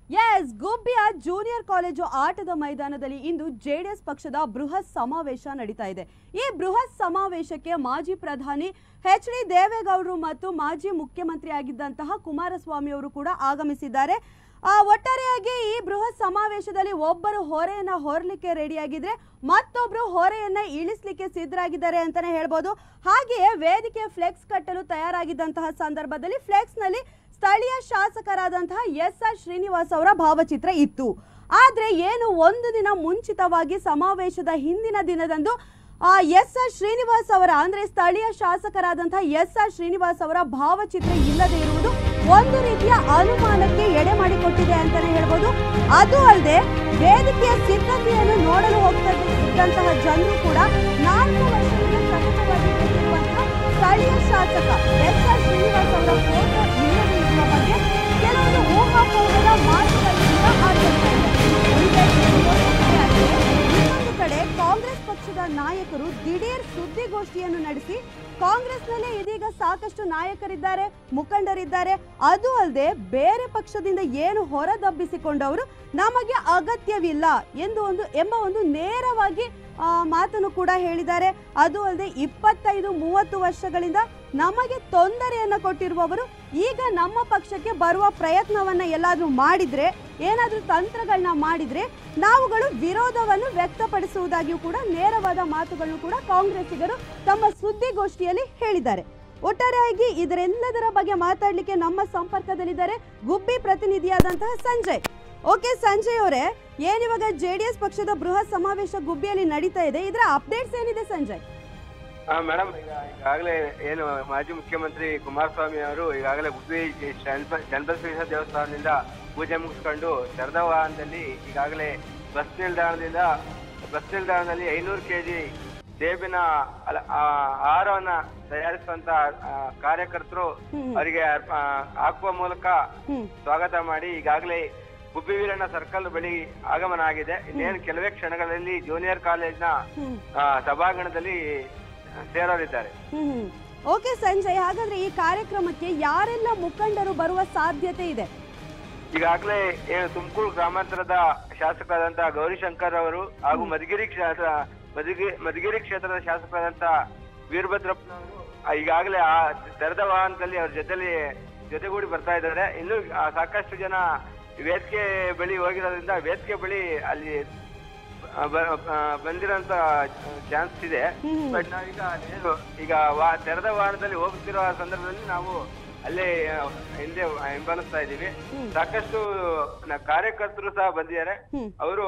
S ಗುಬ್ಬಿಯ junior college ಆಟದ ಮೈದಾನದಲ್ಲಿ ಇಂದು JDS ಪಕ್ಷದ ಬೃಹತ್ ಸಮಾವೇಶ ನಡೀತಾ ಇದೆ ಈ ಬೃಹತ್ ಸಮಾವೇಶಕ್ಕೆ ಮಾಜಿ ಪ್ರಧಾನಿ ಎಚ್ ಡಿ ದೇವೇಗೌಡರು ಮತ್ತು ಮಾಜಿ ಮುಖ್ಯಮಂತ್ರಿ ಆಗಿದ್ದಂತಹ ಕುಮಾರಸ್ವಾಮಿ ಅವರು ಕೂಡ ಆಗಮಿಸಿದ್ದಾರೆ ಆ, ಒಟ್ಟಾರೆಯಾಗಿ ಈ ಬೃಹತ್ ಸಮಾವೇಶದಲ್ಲಿ ಒಬ್ಬರು ಹೊರೆಯನ್ನ ಹೊರಲಿಕ್ಕೆ ರೆಡಿಯಾಗಿದ್ರೆ ಮತ್ತೊಬ್ರು ಹೊರೆಯನ್ನ ಇಳಿಸ್ಲಿಕ್ಕೆ ಸಿದ್ಧರಾಗಿದ್ದಾರೆ ಅಂತಾನೆ ಹೇಳ್ಬೋದು ಹಾಗೆಯೇ ವೇದಿಕೆ ಫ್ಲೆಕ್ಸ್ ಕಟ್ಟಲು ತಯಾರಾಗಿದ್ದಂತಹ ಸಂದರ್ಭದಲ್ಲಿ ಫ್ಲೆಕ್ಸ್ ನಲ್ಲಿ ಸ್ಥಳೀಯ ಶಾಸಕರಾದಂತಹ ಎಸ್ ಆರ್ ಶ್ರೀನಿವಾಸ್ ಅವರ ಭಾವಚಿತ್ರ ಇತ್ತು ಆದ್ರೆ ಏನು ಒಂದು ದಿನ ಮುಂಚಿತವಾಗಿ ಸಮಾವೇಶದ ಹಿಂದಿನ ದಿನದಂದು ಆ ಎಸ್ ಆರ್ ಶ್ರೀನಿವಾಸ್ ಅವರ ಅಂದ್ರೆ ಸ್ಥಳೀಯ ಶಾಸಕರಾದಂತಹ ಎಸ್ ಆರ್ ಶ್ರೀನಿವಾಸ್ ಅವರ ಭಾವಚಿತ್ರ ಇಲ್ಲದೆ ಇರುವುದು ಒಂದು ರೀತಿಯ ಅನುಮಾನಕ್ಕೆ ಎಡೆ ಮಾಡಿಕೊಟ್ಟಿದೆ ಅಂತಾನೆ ಹೇಳ್ಬೋದು ಅದು ಅಲ್ಲದೆ ವೇದಿಕೆಯ ಸಿದ್ಧತೆಯನ್ನು ನೋಡಲು ಹೋಗ್ತಾ ಇದ್ದಂತಹ ಜನರು ಕೂಡ ನಾಲ್ಕು ವರ್ಷದಿಂದ ಸತತವಾಗಿ ಕೂತಿರುವಂತಹ ಸ್ಥಳೀಯ ಶಾಸಕ ಎಸ್ ಆರ್ ಶ್ರೀನಿವಾಸ್ ಅವರ ಫೋಟೋ ಇಲ್ಲದೆ ಇರುವ ಬಗ್ಗೆ ಕೆಲವೊಂದು ಊಹಾಪೋಹದ ಮಾತುಗಳು ಕೂಡ ಆಡ್ತಾ ಇದ್ದಾರೆ ಇನ್ನೊಂದು ಕಡೆ ಕಾಂಗ್ರೆಸ್ ಪಕ್ಷದ ನಾಯಕರು ದಿಢೀರ್ ಸುದ್ದಿಗೋಷ್ಠಿಯನ್ನು ನಡೆಸಿ ಕಾಂಗ್ರೆಸ್ನಲ್ಲೇ ಇದೀಗ ಸಾಕಷ್ಟು ನಾಯಕರಿದ್ದಾರೆ ಮುಖಂಡರಿದ್ದಾರೆ ಅದು ಅಲ್ಲದೆ ಬೇರೆ ಪಕ್ಷದಿಂದ ಏನು ಹೊರದಬ್ಬಿಸಿಕೊಂಡವರು ನಮಗೆ ಅಗತ್ಯವಿಲ್ಲ ಎಂದು ಒಂದು ಎಂಬ ಒಂದು ನೇರವಾಗಿ ಆ, ಮಾತನ್ನು ಕೂಡ ಹೇಳಿದ್ದಾರೆ ಅದು ಅಲ್ಲದೆ ಇಪ್ಪತ್ತೈದು ಮೂವತ್ತು ವರ್ಷಗಳಿಂದ ನಮಗೆ ತೊಂದರೆಯನ್ನ ಕೊಟ್ಟಿರುವವರು ಈಗ ನಮ್ಮ ಪಕ್ಷಕ್ಕೆ ಬರುವ ಪ್ರಯತ್ನವನ್ನ ಎಲ್ಲಾದ್ರೂ ಮಾಡಿದ್ರೆ ಏನಾದ್ರೂ ತಂತ್ರಗಳನ್ನ ಮಾಡಿದ್ರೆ ನಾವುಗಳು ವಿರೋಧವನ್ನು ವ್ಯಕ್ತಪಡಿಸುವುದಾಗಿಯೂ ಕೂಡ ನೇರವಾದ ಮಾತುಗಳನ್ನು ಕೂಡ ಕಾಂಗ್ರೆಸ್ಸಿಗರು ತಮ್ಮ ಸುದ್ದಿಗೋಷ್ಠಿಯಲ್ಲಿ ಹೇಳಿದ್ದಾರೆ ಒಟ್ಟಾರೆಯಾಗಿ ಇದರೆಲ್ಲದರ ಬಗ್ಗೆ ಮಾತಾಡ್ಲಿಕ್ಕೆ ನಮ್ಮ ಸಂಪರ್ಕದಲ್ಲಿದ್ದಾರೆ ಗುಬ್ಬಿ ಪ್ರತಿನಿಧಿಯಾದಂತಹ ಸಂಜಯ್ ಓಕೆ ಸಂಜಯ್ ಅವರೇ ಏನಿವಾಗ ಜೆ ಡಿ ಎಸ್ ಪಕ್ಷದ ಬೃಹತ್ ಸಮಾವೇಶ ಗುಬ್ಬಿಯಲ್ಲಿ ನಡೀತಾ ಇದೆ ಇದರ ಅಪ್ಡೇಟ್ಸ್ ಏನಿದೆ ಸಂಜಯ್ ಮೇಡಮ್ ಈಗ ಈಗಾಗಲೇ ಏನು ಮಾಜಿ ಮುಖ್ಯಮಂತ್ರಿ ಕುಮಾರಸ್ವಾಮಿ ಅವರು ಈಗಾಗಲೇ ಗುಬ್ಬಿ ಜನಪ- ಜನಬಸವೇಶ್ವರ ದೇವಸ್ಥಾನದಿಂದ ಪೂಜೆ ಮುಗಿಸ್ಕೊಂಡು ತೆರೆದ ವಾಹನದಲ್ಲಿ ಈಗಾಗಲೇ ಬಸ್ ನಿಲ್ದಾಣದಿಂದ ಬಸ್ ನಿಲ್ದಾಣದಲ್ಲಿ ಐನೂರು ಕೆಜಿ ಸೇಬಿನ ಅಲ- ಆ, ಆಹಾರವನ್ನ ತಯಾರಿಸುವಂತ ಆ, ಕಾರ್ಯಕರ್ತರು ಹ್ಮ್. ಅವರಿಗೆ ಆ, ಹಾಕುವ ಮೂಲಕ ಹ್ಮ್ ಸ್ವಾಗತ ಮಾಡಿ ಈಗಾಗಲೇ ಗುಬ್ಬಿ ವೀರಣ್ಣ ಸರ್ಕಲ್ ಬಳಿ ಆಗಮನ ಆಗಿದೆ ಇನ್ನೇನು ಕೆಲವೇ ಕ್ಷಣಗಳಲ್ಲಿ ಜೂನಿಯರ್ ಕಾಲೇಜ್ನ ಹ್ಮ್ ಆ, ಸಭಾಂಗಣದಲ್ಲಿ ಸೇರಲಿದ್ದಾರೆ ಹ್ಮ್ ಓಕೆ ಸಂಜಯ್ ಹಾಗಾದ್ರೆ ಈ ಕಾರ್ಯಕ್ರಮಕ್ಕೆ ಯಾರೆಲ್ಲ ಮುಖಂಡರು ಬರುವ ಸಾಧ್ಯತೆ ಇದೆ ಈಗಾಗಲೇ ಏನು ತುಮಕೂರು ಗ್ರಾಮಾಂತರದ ಶಾಸಕರಾದಂತಹ ಗೌರಿಶಂಕರ್ ಅವರು ಹಾಗೂ ಮಧುಗಿರಿ ಕ್ಷೇತ್ರ ಮಧುಗಿ ಮಧುಗಿರಿ ಕ್ಷೇತ್ರದ ಶಾಸಕರಾದಂತ ವೀರಭದ್ರಪ್ಪನವರು ಆ, ಈಗಾಗಲೇ ಆ ತೆರೆದ ವಾಹನದಲ್ಲಿ ಅವ್ರ ಜೊತೆಲಿ ಜೊತೆಗೂಡಿ ಬರ್ತಾ ಇದ್ದಾರೆ ಇನ್ನು ಆ, ಸಾಕಷ್ಟು ಜನ ವೇದಿಕೆ ಬಳಿ ಹೋಗಿರೋದ್ರಿಂದ ವೇದಿಕೆ ಬಳಿ ಅಲ್ಲಿ ಆ, ಬ- ಆ, ಬಂದಿರೋಂತ ಚಾನ್ಸ್ ಇದೆ ಹ್ಮ್. ಬಟ್ ನಾವೀಗ ಏನು ಈಗ ವಾ ತೆರೆದ ವಾಹನದಲ್ಲಿ ಹೋಗ್ತಿರೋ ಸಂದರ್ಭದಲ್ಲಿ ನಾವು ಅಲ್ಲೇ ಆ, ಹಿಂದೆ ಹಿಂಬಾಲಿಸ್ತಾ ಇದ್ದೀವಿ ಸಾಕಷ್ಟು ನ- ಕಾರ್ಯಕರ್ತರು ಸಹ ಬಂದಿದ್ದಾರೆ ಹ್ಮ್. ಅವರು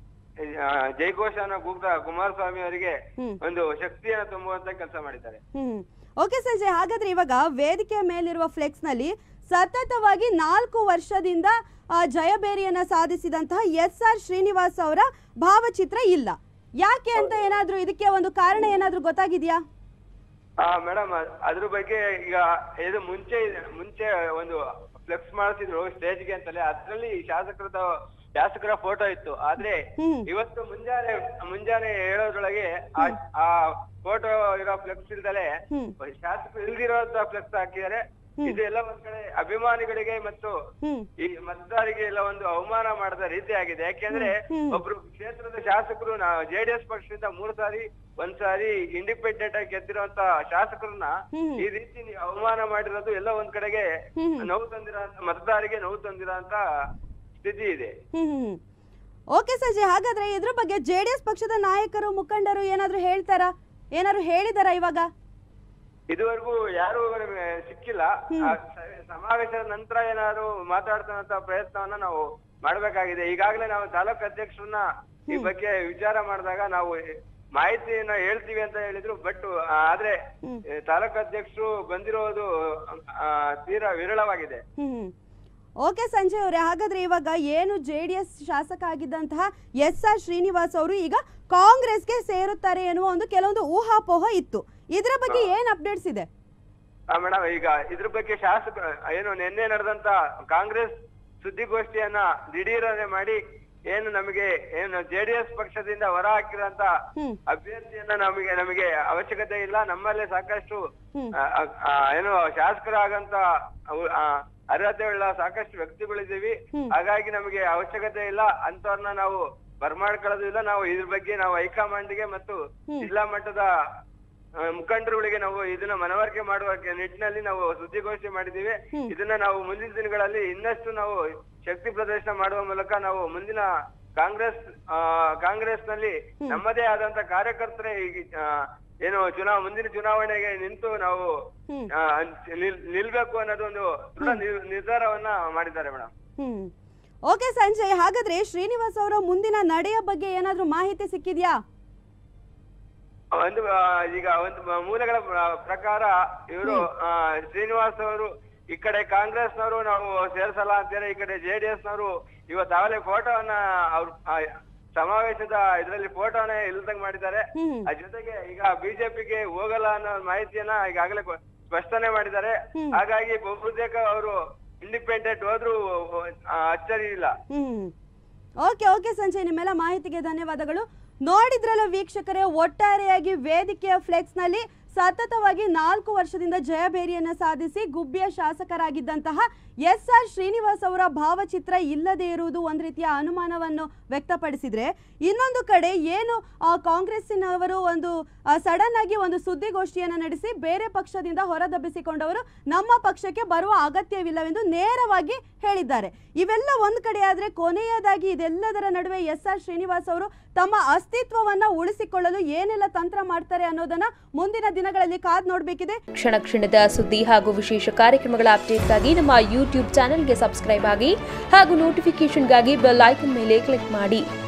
ಜಯಘೋಷನ ಕೂಗ್ತಾ ಕುಮಾರಸ್ವಾಮಿ ಅವರಿಗೆ ಹ್ಮ್. ಒಂದು ಶಕ್ತಿಯನ್ನು ತುಂಬುವಂತ ಕೆಲಸ ಮಾಡಿದ್ದಾರೆ ಹ್ಮ್ ಓಕೆ ಸಂಜಯ್ ಹಾಗಾದ್ರೆ ಇವಾಗ ವೇದಿಕೆಯ ಮೇಲಿರುವ ಫ್ಲೆಕ್ಸ್ ನಲ್ಲಿ ಸತತವಾಗಿ ನಾಲ್ಕು ವರ್ಷದಿಂದ ಆ, ಜಯಬೇರಿಯನ್ನ ಸಾಧಿಸಿದಂತಹ ಎಸ್ ಆರ್ ಶ್ರೀನಿವಾಸ್ ಅವರ ಭಾವಚಿತ್ರ ಇಲ್ಲ ಯಾಕೆ ಅಂತ ಏನಾದ್ರೂ ಇದಕ್ಕೆ ಒಂದು ಕಾರಣ ಏನಾದ್ರೂ ಗೊತ್ತಾಗಿದ್ಯಾ ಆ ಮೇಡಮ್ ಅದ್ರ ಬಗ್ಗೆ ಈಗ ಇದು ಮುಂಚೆ ಮುಂಚೆ ಒಂದು ಫ್ಲೆಕ್ಸ್ ಮಾಡ್ತಿದ್ರು ಸ್ಟೇಜ್ಗೆ ಅಂತಲೇ ಅದ್ರಲ್ಲಿ ಶಾಸಕರದ ಶಾಸಕರ ಫೋಟೋ ಇತ್ತು ಆದ್ರೆ ಹ್ಮ್. ಇವತ್ತು ಮುಂಜಾನೆ ಮುಂಜಾನೆ ಹೇಳೋದ್ರೊಳಗೆ ಆ ಆ ಫೋಟೋ ಇರೋ ಫ್ಲೆಕ್ಸ್ ಇಲ್ದಲೆ ಹ್ಮ್. ಶಾಸಕರು ಇಲ್ದಿರೋಂತ ಫ್ಲೆಕ್ಸ್ ಹಾಕಿದ್ದಾರೆ ಇದು ಎಲ್ಲ ಒಂದ್ ಕಡೆ ಅಭಿಮಾನಿಗಳಿಗೆ ಮತ್ತು ಹ್ಮ್ ಈ ಮತದಾರರಿಗೆ ಎಲ್ಲ ಒಂದು ಅವಮಾನ ಮಾಡಿದ ರೀತಿ ಆಗಿದೆ ಯಾಕೆಂದ್ರೆ ಹ್ಮ್. ಒಬ್ರು ಕ್ಷೇತ್ರದ ಶಾಸಕರು ನಾವು ಜೆಡಿಎಸ್ ಪಕ್ಷದಿಂದ ಮೂರು ಸಾರಿ ಒಂದ್ ಸಾರಿ ಇಂಡಿಪೆಂಡೆಂಟ್ ಆಗಿ ಗೆದ್ದಿರುವಂತ ಶಾಸಕರನ್ನ ಹ್ಮ್. ಈ ರೀತಿ ನೀವು ಅವಮಾನ ಮಾಡಿರೋದು ಎಲ್ಲ ಒಂದ್ ಕಡೆಗೆ ಹ್ಮ್. ನೋವು ತಂದಿರೋ ಮತದಾರರಿಗೆ ನೋವು ತಂದಿರೋ ಅಂತ ಸ್ಥಿತಿ ಇದೆ ಹ್ಮ್ ಹ್ಮ್ ಹ್ಮ್. ಓಕೆ ಸಂಜಯ್ ಹಾಗಾದ್ರೆ ಇದ್ರ ಬಗ್ಗೆ ಜೆ ಡಿ ಎಸ್ ಪಕ್ಷದ ನಾಯಕರು ಮುಖಂಡರು ಏನಾದ್ರೂ ಹೇಳ್ತಾರಾ ಏನಾದ್ರು ಹೇಳಿದಾರಾ ಇವಾಗ ಇದುವರೆಗೂ ಯಾರು ನಮ್ಗೆ ಸಿಕ್ಕಿಲ್ಲ ಆ ಸ- ಸಮಾವೇಶದ ನಂತರ ಏನಾದ್ರು ಮಾತಾಡ್ತಾನಂತ ಪ್ರಯತ್ನವನ್ನ ನಾವು ಮಾಡ್ಬೇಕಾಗಿದೆ ಈಗಾಗಲೇ ನಾವು ತಾಲೂಕು ಅಧ್ಯಕ್ಷರನ್ನ ಈ ಬಗ್ಗೆ ವಿಚಾರ ಮಾಡಿದಾಗ ನಾವು ಮಾಹಿತಿಯನ್ನ ಹೇಳ್ತೀವಿ ಅಂತ ಹೇಳಿದ್ರು ಬಟ್ ಆದ್ರೆ ಹ್ಮ್. ಏ, ತಾಲೂಕು ಅಧ್ಯಕ್ಷರು ಬಂದಿರೋದು ಆ, ತೀರಾ ವಿರಳವಾಗಿದೆ ಹ್ಮ್ ಓಕೆ ಸಂಜಯ್ ಅವರೇ ಹಾಗಾದ್ರೆ ಇವಾಗ ಏನು ಜೆ ಡಿ ಎಸ್ ಶಾಸಕ ಆಗಿದ್ದಂತಹ ಎಸ್ ಆರ್ ಶ್ರೀನಿವಾಸ್ ಅವರು ಈಗ ಕಾಂಗ್ರೆಸ್ಗೆ ಸೇರುತ್ತಾರೆ ಎನ್ನುವ ಒಂದು ಕೆಲವೊಂದು ಊಹಾಪೋಹ ಇತ್ತು ಇದರ ಬಗ್ಗೆ ಏನ್ ಅಪ್ಡೇಟ್ಸ್ ಇದೆ ಮೇಡಮ್ ಈಗ ಇದ್ರ ಬಗ್ಗೆ ಶಾಸಕ ಏನು ನಿನ್ನೆ ನಡೆದಂತ ಕಾಂಗ್ರೆಸ್ ಸುದ್ದಿಗೋಷ್ಠಿಯನ್ನ ದಿಢೀರನೆ ಮಾಡಿ ಏನು ನಮಗೆ ಏನು ಜೆಡಿಎಸ್ ಪಕ್ಷದಿಂದ ಹೊರ ಹಾಕಿರೋಂತ ಹ್ಮ್ ಅಭ್ಯರ್ಥಿಯನ್ನ ನಮಗೆ ನಮಗೆ ಅವಶ್ಯಕತೆ ಇಲ್ಲ ನಮ್ಮಲ್ಲೇ ಸಾಕಷ್ಟು ಹ್ಮ್. ಆ, ಆ, ಆ, ಏನು ಶಾಸಕರಾಗಂತ ಅವು- ಆ, ಅರ್ಹತೆ ಉಳ್ಳ ಸಾಕಷ್ಟು ವ್ಯಕ್ತಿಗಳಿದ್ದೀವಿ ಹ್ಮ್. ಹಾಗಾಗಿ ನಮಗೆ ಅವಶ್ಯಕತೆ ಇಲ್ಲ ಅಂತವ್ರನ್ನ ನಾವು ಬರ್ಮಾಡ್ಕೊಳ್ಳೋದು ಇಲ್ಲ ನಾವು ಇದ್ರ ಬಗ್ಗೆ ನಾವು ಹೈಕಮಾಂಡ್ಗೆ ಮತ್ತು ಹ್ಮ್. ಜಿಲ್ಲಾ ಮಟ್ಟದ ಆ, ಮುಖಂಡರುಗಳಿಗೆ ನಾವು ಇದನ್ನ ಮನವರಿಕೆ ಮಾಡುವ ಕೆ- ನಿಟ್ಟಿನಲ್ಲಿ ನಾವು ಸುದ್ದಿಗೋಷ್ಠಿ ಮಾಡಿದ್ದೀವಿ ಹ್ಮ್. ಇದನ್ನ ನಾವು ಮುಂದಿನ ದಿನಗಳಲ್ಲಿ ಇನ್ನಷ್ಟು ನಾವು ಶಕ್ತಿ ಪ್ರದರ್ಶನ ಮಾಡುವ ಮೂಲಕ ನಾವು ಮುಂದಿನ ಕಾಂಗ್ರೆಸ್ ಆ, ಕಾಂಗ್ರೆಸ್ ನಲ್ಲಿ ನಮ್ಮದೇ ಆದಂತ ಕಾರ್ಯಕರ್ತರೇ ಈಗ ಆ, ಏನು ಚುನಾವ ಮುಂದಿನ ಚುನಾವಣೆಗೆ ನಿಂತು ನಾವು ಹ್ಮ್. ಆ, ನಿಲ್- ನಿಲ್ಬೇಕು ಅನ್ನೋದೊಂದು ದೃಢ ನಿರ್- ನಿರ್ಧಾರವನ್ನ ಮಾಡಿದ್ದಾರೆ ಮೇಡಮ್ ಹ್ಮ್ ಓಕೆ ಸಂಜಯ್ ಹಾಗಾದ್ರೆ ಶ್ರೀನಿವಾಸ್ ಅವರ ಮುಂದಿನ ನಡೆಯ ಬಗ್ಗೆ ಏನಾದ್ರೂ ಮಾಹಿತಿ ಸಿಕ್ಕಿದ್ಯಾ ಒಂದು ಆ, ಈಗ ಒಂದು ಮ- ಮೂಲಗಳ ಪ್ರ- ಪ್ರಕಾರ ಇವರು ಶ್ರೀನಿವಾಸ್ ಅವರು ಈ ಕಡೆ ಕಾಂಗ್ರೆಸ್ನವರು ನಾವು ಸೇರ್ಸಲ್ಲ ಅಂತೇಳಿ ಈ ಕಡೆ ಜೆಡಿಎಸ್ ನವರು ಇವತ್ತಾಗಲೇ ಫೋಟೋವನ್ನ ಅವ್ರ ಆ, ಸಮಾವೇಶದ ಇದರಲ್ಲಿ ಫೋಟೋನೇ ಇಲ್ದಂಗ್ ಮಾಡಿದ್ದಾರೆ ಹ್ಮ್ ಅದ್ರ ಜೊತೆಗೆ ಈಗ ಬಿಜೆಪಿಗೆ ಹೋಗಲ್ಲ ಅನ್ನೋ ಮಾಹಿತಿಯನ್ನ ಈಗಾಗಲೇ ಕೊ- ಸ್ಪಷ್ಟನೆ ಮಾಡಿದ್ದಾರೆ ಹ್ಮ್. ಹಾಗಾಗಿ ಬಹುತೇಕ ಅವರು ಇಂಡಿಪೆಂಡೆಂಟ್ ಹೋದ್ರು ಆ, ಅಚ್ಚರಿ ಇಲ್ಲ ಹ್ಮ್ ಓಕೆ ಓಕೆ ಸಂಜಯ್ ನಿಮ್ಮೆಲ್ಲ ಮಾಹಿತಿಗೆ ಧನ್ಯವಾದಗಳು ನೋಡಿದ್ರಲ್ಲ ವೀಕ್ಷಕರೇ ಒಟ್ಟಾರೆಯಾಗಿ ವೇದಿಕೆಯ ಫ್ಲೆಕ್ಸ್ ನಲ್ಲಿ ಸತತವಾಗಿ ನಾಲ್ಕು ವರ್ಷದಿಂದ ಜಯಬೇರಿಯನ್ನ ಸಾಧಿಸಿ ಗುಬ್ಬಿಯ ಶಾಸಕರಾಗಿದ್ದಂತಹ ಎಸ್ ಆರ್ ಶ್ರೀನಿವಾಸ್ ಅವರ ಭಾವಚಿತ್ರ ಇಲ್ಲದೆ ಇರುವುದು ಒಂದು ರೀತಿಯ ಅನುಮಾನವನ್ನು ವ್ಯಕ್ತಪಡಿಸಿದ್ರೆ ಇನ್ನೊಂದು ಕಡೆ ಏನು ಆ, ಕಾಂಗ್ರೆಸ್ಸಿನವರು ಒಂದು ಸಡನ್ ಆಗಿ ಒಂದು ಸುದ್ದಿಗೋಷ್ಠಿಯನ್ನು ನಡೆಸಿ ಬೇರೆ ಪಕ್ಷದಿಂದ ಹೊರದಬ್ಬಿಸಿಕೊಂಡವರು ನಮ್ಮ ಪಕ್ಷಕ್ಕೆ ಬರುವ ಅಗತ್ಯವಿಲ್ಲವೆಂದು ನೇರವಾಗಿ ಹೇಳಿದ್ದಾರೆ ಇವೆಲ್ಲ ಒಂದು ಕಡೆ ಆದ್ರೆ ಕೊನೆಯದಾಗಿ ಇದೆಲ್ಲದರ ನಡುವೆ ಎಸ್ ಆರ್ ಶ್ರೀನಿವಾಸ್ ಅವರು ತಮ್ಮ ಅಸ್ತಿತ್ವವನ್ನ ಉಳಿಸಿಕೊಳ್ಳಲು ಏನೆಲ್ಲ ತಂತ್ರ ಮಾಡ್ತಾರೆ ಅನ್ನೋದನ್ನ ಮುಂದಿನ ದಿನಗಳಲ್ಲಿ ಕಾದ್ ನೋಡ್ಬೇಕಿದೆ ಕ್ಷಣ ಕ್ಷಣದ ಸುದ್ದಿ ಹಾಗೂ ವಿಶೇಷ ಕಾರ್ಯಕ್ರಮಗಳ ಅಪ್ಡೇಟ್ಗಾಗಿ ನಮ್ಮ ಯೂಟ್ಯೂಬ್ ಚಾನೆಲ್ಗೆ ಸಬ್ಸ್ಕ್ರೈಬ್ ಆಗಿ ಹಾಗೂ ನೋಟಿಫಿಕೇಷನ್ಗಾಗಿ ಬೆಲ್ ಐಕನ್ ಮೇಲೆ ಕ್ಲಿಕ್ ಮಾಡಿ